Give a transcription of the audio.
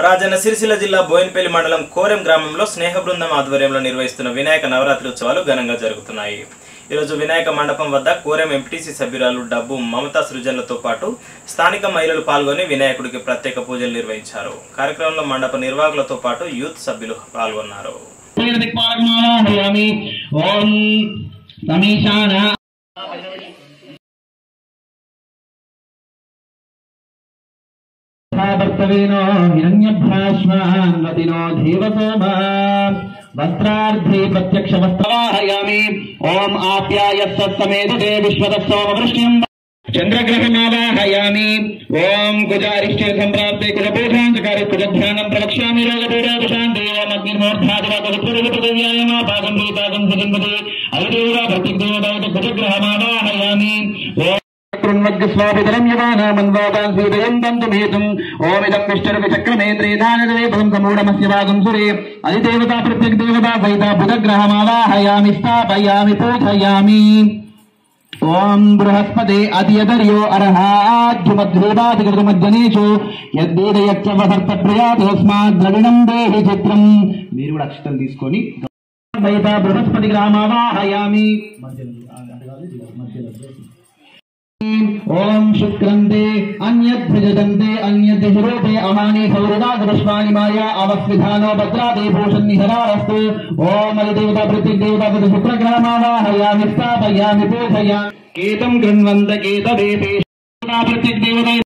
రాజన్న సిరిసిల్ల జిల్లా బోయినపల్లి మండలం కోరెం గ్రామంలో స్నేహ బృందం ఆధ్వర్యంలో నిర్వహిస్తున్న వినాయక నవరాత్రి ఉత్సవాలు ఘనంగా జరుగుతున్నాయి ఈరోజు వినాయక మండపం వద్ద కోరెం ఎంపీటీసీ సభ్యురాలు డబ్బు మమతా సృజనలతో పాటు స్థానిక మహిళలు పాల్గొని వినాయకుడికి ప్రత్యేక పూజలు నిర్వహించారు కార్యక్రమంలో మండప నిర్వాహకులతో పాటు యూత్ సభ్యులు పాల్గొన్నారు దిక్పాలకమాలాహయామి ఓం సమీశాన భర్తవేనో హిరణ్యభ్రాశ్వాన్వతినో దేవసోమా వస్త్రార్థే ప్రత్యక్ష వస్త్రవాహయామి ఓం ఆప్యాయ సత్సమేధే విశ్వదస్సోమవృష్ట్యం చంద్రగ్రహమావాహయామి ఓం కుజారిష్టే సంప్రాప్తే కుజపూజాంతకారి కుజధ్యానం ప్రవక్ష్యామి రోగపీడాకుశాంతి ఓం అగ్నిర్మోర్ధాదివాకృపృథివ్యాయమాపాకం ప్రీతాకం భుజంపదే అవిదేవా ప్రతిగ్దేవతాయత కుజగ్రహమావాహయామి ఓం కృణ్వగ్స్వాపితరం యవానామన్వాదాన్ సూదయం దంతుమేతుం ఓమిదం విష్ణుర్వి చక్రమేంద్రేదానదే పదం సమూఢమస్య భాగం సురే అధిదేవతా ప్రత్యగ్దేవతా సహిత బుధగ్రహమావాహయామి స్థాపయామి పూజయామి ఓం బృహస్పతే అతియదర్యో అర్హాద్యుమధ్రువాదికృతమజ్జనేషు యద్వేదయచ్చ వసర్త ప్రయాతోస్మాత్ ద్రవిణం దేహి చిత్రం మీరు కూడా అక్షతం తీసుకొని బయట బృహస్పతి గ్రామావాహయామి ఓం శుక్రంతే అన్యద్భజదంతే అన్యద్శిరోపే అహాని సౌరదాగపుష్పాని మాయా అవస్విధానో భద్రాదే భూషన్నిహరారస్తు ఓం అధిదేవత ప్రతిదేవత ప్రతి శుక్రగ్రామావాహయామి స్థాపయామి పూజయామి కేతం గృణ్వంత కేతదే ప్రత్యగ్దేవత